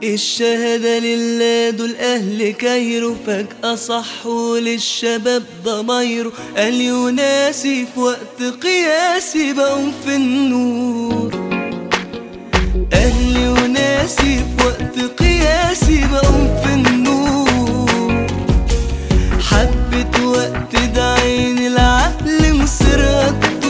الشهادة لله دول أهل كايرو فجأة صحوا للشباب ضمايره قال يناسي في وقت قياسي بقوا في النور أهل يناسي في وقت قياسي بقوا في النور حبة وقت ده عين العقل مصر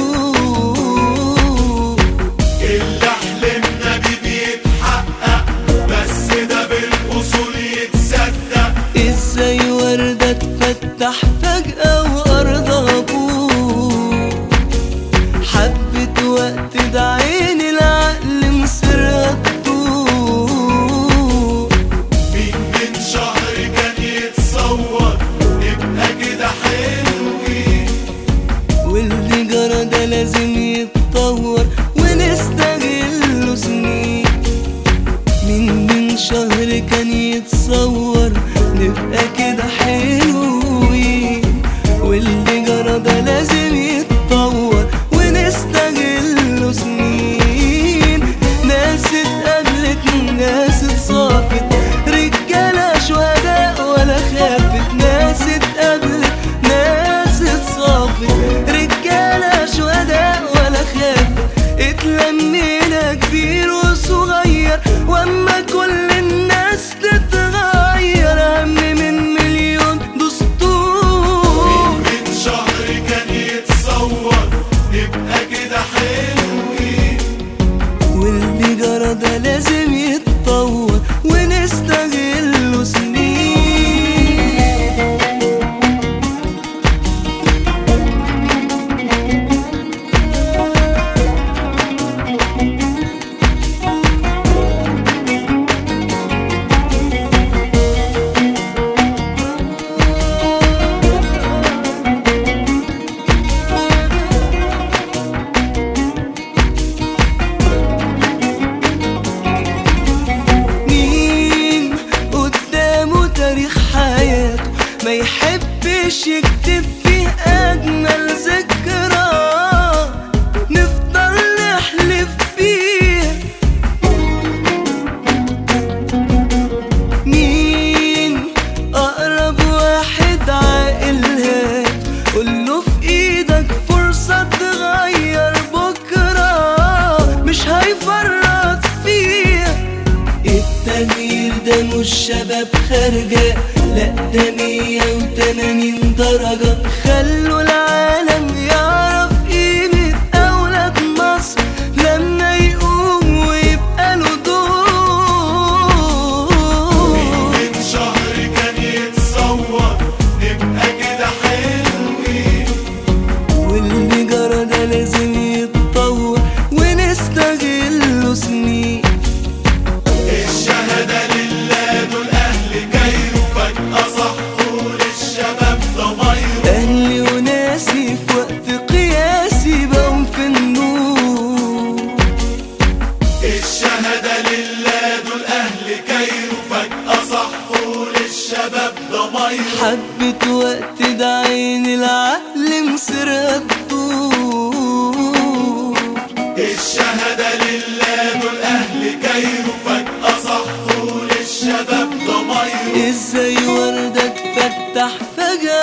الطول اللي حلمنا بيه بيتحقق بس ده بالاصول يتصدق ازاي وردة تفتح فجأة وأرض أبوه حبة وقت ده عين العقل مصر الطول مين من شهر كان يتصور نبقى كده حلوين واللي جرى ده لازم يتطور ونستغله سنين من من شهر كان يتصور نبقى كده حلوين واللي جرى ده لازم يتطور ونستغله سنين ناس اتقابلت ناس اتصافت رجالة شهداء ولا خافت ناس اتقابلت ناس اتصافت رجالة شهداء ولا خافت اتلمينا كبير وصغير واما كل الناس تتغير اهم من مليون دستور من شهر كان يتصور نبقى كده حلوين واللي جرى ده لازم يتطور ونستغله سنين مين قدامه تاريخ حياته ما يحبش يكتب فيه أجمل ذكرى نفضل نحلف فيه مين أقرب واحد عاقل هات قوله في إيدك فرصة تغير بكرة مش هيفرط فيه التغيير ده مش شباب خارجة لا ده مية وتمانين درجة خلوا العالم يعرف قيمة أولاد مصر لما يقوم ويبقى له دور من شهر كان يتصور نبقى كده حلوين واللي جرى ده لازم يتطور ونستغله سنين الشهادة لله دول أهل كايرو فجأة صحوا للشباب ضمايره أهلي وناسي في وقت قياسي بقوا في النور الشهادة لله دول أهل كايرو فجأة صحوا للشباب ضمايره حبة وقت ده عين العقل مصر الطول الشهادة لله دول أهل كايرو فجأة صحوا للشباب ضمايره ازاي وردة تفتح فجأة